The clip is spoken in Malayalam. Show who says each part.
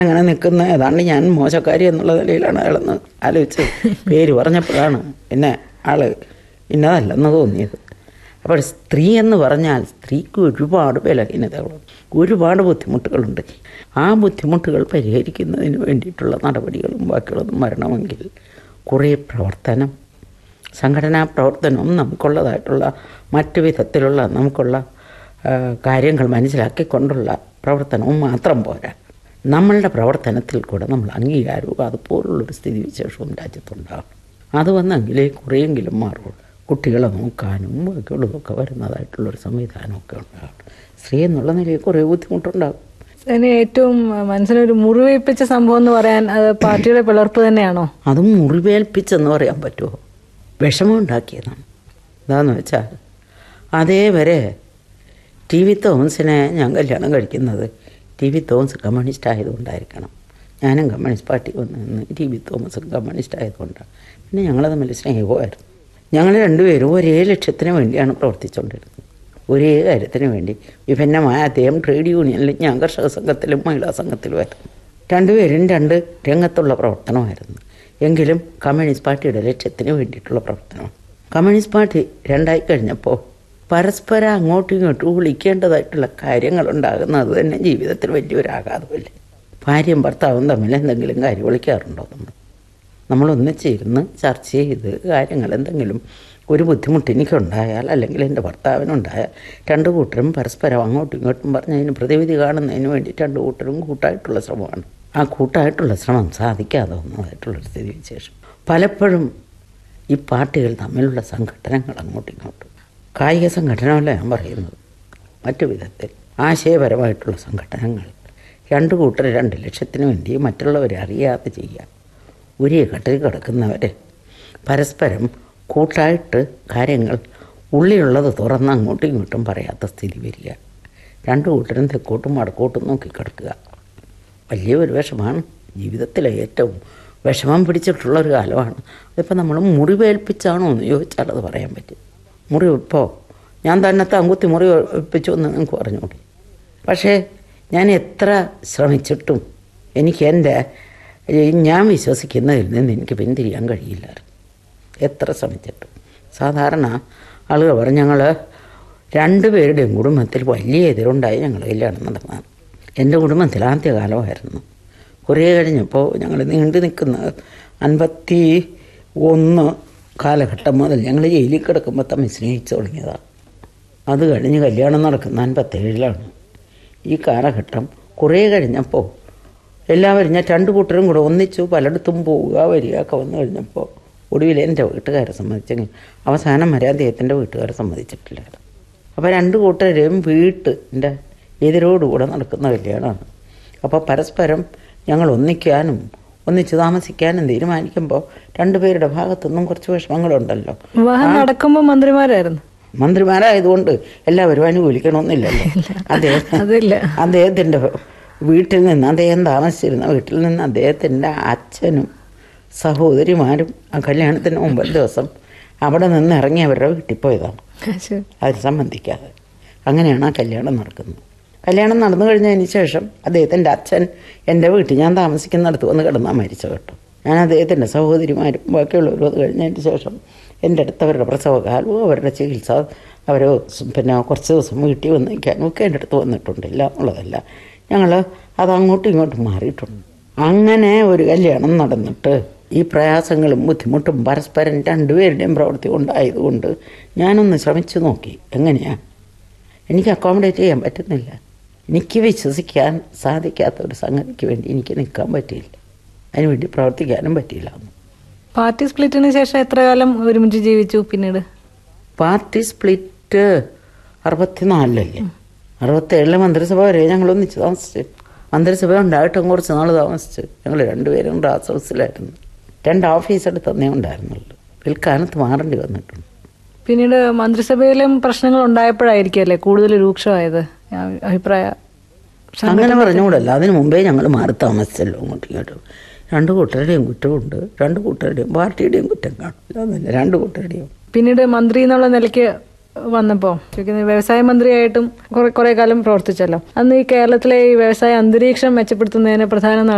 Speaker 1: അങ്ങനെ നിൽക്കുന്ന ഏതാണ്ട് ഞാൻ മോശക്കാരി എന്നുള്ള നിലയിലാണ് അയാളെന്ന് ആലോചിച്ച് പേര് പറഞ്ഞപ്പോഴാണ് പിന്നെ ആള് ഇന്നതല്ലെന്ന് തോന്നിയത് അപ്പോൾ സ്ത്രീ എന്ന് പറഞ്ഞാൽ സ്ത്രീക്ക് ഒരുപാട് ബലഹീനതകളുണ്ട് ഒരുപാട് ബുദ്ധിമുട്ടുകളുണ്ട് ആ ബുദ്ധിമുട്ടുകൾ പരിഹരിക്കുന്നതിന് വേണ്ടിയിട്ടുള്ള നടപടികളും ബാക്കിയുള്ളതും വരണമെങ്കിൽ കുറേ പ്രവർത്തനം സംഘടനാ പ്രവർത്തനവും നമുക്കുള്ളതായിട്ടുള്ള മറ്റു വിധത്തിലുള്ള നമുക്കുള്ള ആ, കാര്യങ്ങൾ മനസ്സിലാക്കിക്കൊണ്ടുള്ള പ്രവർത്തനവും മാത്രം പോരാ നമ്മളുടെ പ്രവർത്തനത്തിൽ കൂടെ നമ്മൾ അംഗീകാരവും അതുപോലുള്ളൊരു സ്ഥിതിവിശേഷവും രാജ്യത്തുണ്ടാകും അത് വന്നെങ്കിലേ കുറേയെങ്കിലും മാറുള്ളൂ കുട്ടികളെ നോക്കാനും ബാക്കിയുള്ളതൊക്കെ വരുന്നതായിട്ടുള്ളൊരു സംവിധാനമൊക്കെ ഉണ്ടാകും സ്ത്രീ എന്നുള്ള നിലയിൽ കുറേ ബുദ്ധിമുട്ടുണ്ടാകും
Speaker 2: അതിന് ഏറ്റവും മനസ്സിനൊരു മുറിവേൽപ്പിച്ച സംഭവം എന്ന് പറയാൻ അത് പാർട്ടിയുടെ പിളർപ്പ് തന്നെയാണോ
Speaker 1: അതും മുറിവേൽപ്പിച്ചെന്ന് പറയാൻ പറ്റുമോ വിഷമം ഉണ്ടാക്കിയതാണ് എന്താന്ന് വെച്ചാൽ അതേവരെ ടി വി തോമസിനെ ഞാൻ കല്യാണം കഴിക്കുന്നത് ടി വി തോമസ് കമ്മ്യൂണിസ്റ്റ് ആയതുകൊണ്ടായിരിക്കണം ഞാനും കമ്മ്യൂണിസ്റ്റ് പാർട്ടി വന്ന് നിന്ന് ടി വി തോമസും കമ്മ്യൂണിസ്റ്റ് ആയതുകൊണ്ടാണ് പിന്നെ ഞങ്ങൾ തമ്മിൽ സ്നേഹമായിരുന്നു ഞങ്ങൾ രണ്ടുപേരും ഒരേ ലക്ഷ്യത്തിന് വേണ്ടിയാണ് പ്രവർത്തിച്ചുകൊണ്ടിരുന്നത് ഒരേ കാര്യത്തിന് വേണ്ടി വിഭിന്നമായ അദ്ദേഹം ട്രേഡ് യൂണിയനിലും ഞാൻ കർഷക സംഘത്തിലും മഹിളാ സംഘത്തിലുമായിരുന്നു രണ്ടുപേരും രണ്ട് രംഗത്തുള്ള പ്രവർത്തനമായിരുന്നു എങ്കിലും കമ്മ്യൂണിസ്റ്റ് പാർട്ടിയുടെ ലക്ഷ്യത്തിന് വേണ്ടിയിട്ടുള്ള പ്രവർത്തനമാണ് കമ്മ്യൂണിസ്റ്റ് പാർട്ടി രണ്ടായി കഴിഞ്ഞപ്പോൾ പരസ്പരം അങ്ങോട്ടും ഇങ്ങോട്ടും വിളിക്കേണ്ടതായിട്ടുള്ള കാര്യങ്ങളുണ്ടാകുന്നത് തന്നെ ജീവിതത്തിൽ വലിയൊരാഘാതമല്ലേ ഭാര്യയും ഭർത്താവും തമ്മിൽ എന്തെങ്കിലും കാര്യം വിളിക്കാറുണ്ടോ നമ്മൾ നമ്മൾ ഒന്നിച്ചിരുന്ന് ചർച്ച ചെയ്ത് കാര്യങ്ങൾ എന്തെങ്കിലും ഒരു ബുദ്ധിമുട്ട് എനിക്കുണ്ടായാൽ അല്ലെങ്കിൽ എൻ്റെ ഭർത്താവിനുണ്ടായാൽ രണ്ട് കൂട്ടരും പരസ്പരം അങ്ങോട്ടും ഇങ്ങോട്ടും പറഞ്ഞ് അതിന് പ്രതിവിധി കാണുന്നതിന് വേണ്ടി രണ്ട് കൂട്ടരും കൂട്ടായിട്ടുള്ള ശ്രമമാണ് ആ കൂട്ടായിട്ടുള്ള ശ്രമം സാധിക്കാതെ വന്നതായിട്ടുള്ളൊരു സ്ഥിതിവിശേഷം പലപ്പോഴും ഈ പാർട്ടികൾ തമ്മിലുള്ള സംഘടനകൾ അങ്ങോട്ടും ഇങ്ങോട്ടും കായിക സംഘടനകളല്ല ഞാൻ പറയുന്നത് മറ്റു വിധത്തിൽ ആശയപരമായിട്ടുള്ള സംഘടനകൾ രണ്ട് കൂട്ടർ രണ്ട് ലക്ഷ്യത്തിന് വേണ്ടി മറ്റുള്ളവരെ അറിയാതെ ചെയ്യാം ഒരേ കട്ടിൽ കിടക്കുന്നവർ പരസ്പരം കൂട്ടായിട്ട് കാര്യങ്ങൾ ഉള്ളിലുള്ളത് തുറന്ന് അങ്ങോട്ടും ഇങ്ങോട്ടും പറയാത്ത സ്ഥിതി വരിക രണ്ട് കൂട്ടരും തെക്കോട്ടും വടക്കോട്ടും നോക്കി കിടക്കുക വലിയ ഒരു വിഷമാണ് ജീവിതത്തിലെ ഏറ്റവും വിഷമം പിടിച്ചിട്ടുള്ള ഒരു കാലമാണ് അതിപ്പോൾ നമ്മൾ മുറിവേൽപ്പിച്ചാണോ എന്ന് ചോദിച്ചാൽ അത് പറയാൻ പറ്റും മുറിവിപ്പോൾ ഞാൻ തന്നെ തങ്കുത്തി മുറിവേൽപ്പിച്ചു എന്ന് നിങ്ങൾക്ക് പറഞ്ഞുകൂടി പക്ഷേ ഞാൻ എത്ര ശ്രമിച്ചിട്ടും എനിക്ക് എൻ്റെ ഈ ഞാൻ വിശ്വസിക്കുന്നതിൽ നിന്ന് എനിക്ക് പിന്തിരിയാൻ കഴിയില്ലായിരുന്നു എത്ര ശ്രമിച്ചിട്ടും സാധാരണ ആളുകൾ പറഞ്ഞു ഞങ്ങൾ രണ്ടുപേരുടെയും കുടുംബത്തിൽ വലിയ എതിരുണ്ടായി ഞങ്ങൾ കല്യാണം നടന്നതാണ് എൻ്റെ കുടുംബത്തിൽ ആദ്യകാലമായിരുന്നു കുറേ കഴിഞ്ഞപ്പോൾ ഞങ്ങൾ നീണ്ടു നിൽക്കുന്ന അൻപത്തി ഒന്ന് കാലഘട്ടം മുതൽ ഞങ്ങൾ ജയിലിൽ കിടക്കുമ്പോൾ തമ്മിൽ സ്നേഹിച്ചു തുടങ്ങിയതാണ് അത് കഴിഞ്ഞ് കല്യാണം നടക്കുന്ന അൻപത്തേഴിലാണ് ഈ കാലഘട്ടം കുറേ കഴിഞ്ഞപ്പോൾ എല്ലാവരും ഞാൻ രണ്ട് കൂട്ടരും കൂടെ ഒന്നിച്ചു പലയിടത്തും പോവുക വരിക ഒക്കെ വന്നു കഴിഞ്ഞപ്പോൾ ഒടുവിൽ എൻ്റെ വീട്ടുകാരെ സമ്മതിച്ചെങ്കിൽ അവസാനം വരെ അദ്ദേഹത്തിൻ്റെ വീട്ടുകാരെ സമ്മതിച്ചിട്ടില്ലായിരുന്നു അപ്പോൾ രണ്ട് കൂട്ടരെയും വീട്ടിൻ്റെ എതിരോടുകൂടെ നടക്കുന്ന കല്യാണമാണ് അപ്പോൾ പരസ്പരം ഞങ്ങൾ ഒന്നിക്കാനും ഒന്നിച്ച് താമസിക്കാനും തീരുമാനിക്കുമ്പോൾ രണ്ടുപേരുടെ ഭാഗത്തുനിന്നും കുറച്ച് വിഷമങ്ങളുണ്ടല്ലോ
Speaker 2: വിവാഹം നടക്കുമ്പോൾ മന്ത്രിമാരായിരുന്നു
Speaker 1: മന്ത്രിമാരായതുകൊണ്ട് എല്ലാവരും അനുകൂലിക്കണമെന്നില്ലല്ലോ അദ്ദേഹം
Speaker 2: അതില്ല
Speaker 1: അദ്ദേഹത്തിൻ്റെ വീട്ടിൽ നിന്ന് അദ്ദേഹം താമസിച്ചിരുന്ന വീട്ടിൽ നിന്ന് അദ്ദേഹത്തിൻ്റെ അച്ഛനും സഹോദരിമാരും ആ കല്യാണത്തിന് മുമ്പ് ദിവസം അവിടെ നിന്ന് ഇറങ്ങി അവരുടെ വീട്ടിൽ പോയതാണ്
Speaker 2: ശരി.
Speaker 1: അതിന് സംബന്ധിക്കാതെ അങ്ങനെയാണ് ആ കല്യാണം നടക്കുന്നത് കല്യാണം നടന്നു കഴിഞ്ഞതിന് ശേഷം അദ്ദേഹത്തിൻ്റെ അച്ഛൻ എൻ്റെ വീട്ടിൽ ഞാൻ താമസിക്കുന്നിടത്ത് വന്ന് കിടന്നാൽ മരിച്ചു കേട്ടോ ഞാൻ അദ്ദേഹത്തിൻ്റെ സഹോദരിമാരും ബാക്കിയുള്ളവരും അത് കഴിഞ്ഞതിന് ശേഷം എൻ്റെ അടുത്ത് അവരുടെ പ്രസവകാലവും അവരുടെ ചികിത്സ അവർ പിന്നെ കുറച്ച് ദിവസം വീട്ടിൽ വന്ന് നിൽക്കാനും ഒക്കെ എൻ്റെ അടുത്ത് വന്നിട്ടുണ്ട് ഇല്ല എന്നുള്ളതല്ല ഞങ്ങൾ അത് അങ്ങോട്ടും ഇങ്ങോട്ടും മാറിയിട്ടുണ്ട് അങ്ങനെ ഒരു കല്യാണം നടന്നിട്ട് ഈ പ്രയാസങ്ങളും ബുദ്ധിമുട്ടും പരസ്പരം രണ്ടുപേരുടെയും പ്രവൃത്തി ഉണ്ടായതുകൊണ്ട് ഞാനൊന്ന് ശ്രമിച്ചു നോക്കി എങ്ങനെയാ എനിക്ക് അക്കോമഡേറ്റ് ചെയ്യാൻ പറ്റുന്നില്ല എനിക്ക് വിശ്വസിക്കാൻ സാധിക്കാത്ത ഒരു സംഗതിക്ക് വേണ്ടി എനിക്ക് നിൽക്കാൻ പറ്റിയില്ല അതിനുവേണ്ടി പ്രവർത്തിക്കാനും പറ്റിയില്ല
Speaker 2: പാർട്ടി സ്പ്ലിറ്റിന് ശേഷം എത്ര കാലം ഒരുമിച്ച് ജീവിച്ചു പിന്നീട്
Speaker 1: പാർട്ടി സ്പ്ലിറ്റ് അറുപത്തിനാലിലല്ലേ അറുപത്തേഴിലെ മന്ത്രിസഭ വരെ ഞങ്ങൾ ഒന്നിച്ച് താമസിച്ച് മന്ത്രിസഭ ഉണ്ടായിട്ടും കുറച്ച് നാൾ താമസിച്ച് ഞങ്ങൾ രണ്ടുപേരും റാസ് ഹൗസിലായിരുന്നു രണ്ട് ഓഫീസ് എടുത്തന്നേ ഉണ്ടായിരുന്നുള്ളൂ പിൽക്കാലത്ത് മാറേണ്ടി വന്നിട്ടുണ്ട്
Speaker 2: പിന്നീട് മന്ത്രിസഭയിലും പ്രശ്നങ്ങൾ ഉണ്ടായപ്പോഴായിരിക്കും അല്ലേ കൂടുതൽ രൂക്ഷമായത് ഞാൻ അഭിപ്രായ
Speaker 1: അങ്ങനെ പറഞ്ഞുകൂടല്ല അതിന് മുമ്പേ ഞങ്ങൾ മാറി താമസിച്ചല്ലോ അങ്ങോട്ടും ഇങ്ങോട്ടും രണ്ട് കൂട്ടരുടെയും കുറ്റമുണ്ട് രണ്ട് കൂട്ടരുടെയും പാർട്ടിയുടെയും കുറ്റം കാണില്ല അതല്ല രണ്ട് കൂട്ടരുടെയും
Speaker 2: പിന്നീട് മന്ത്രി എന്നുള്ള നിലയ്ക്ക് വന്നപ്പോൾ ചോദിക്കുന്നത് വ്യവസായ മന്ത്രിയായിട്ടും കുറെ കുറെ കാലം പ്രവർത്തിച്ചല്ലോ അന്ന് ഈ കേരളത്തിലെ ഈ വ്യവസായ അന്തരീക്ഷം മെച്ചപ്പെടുത്തുന്നതിന് പ്രധാന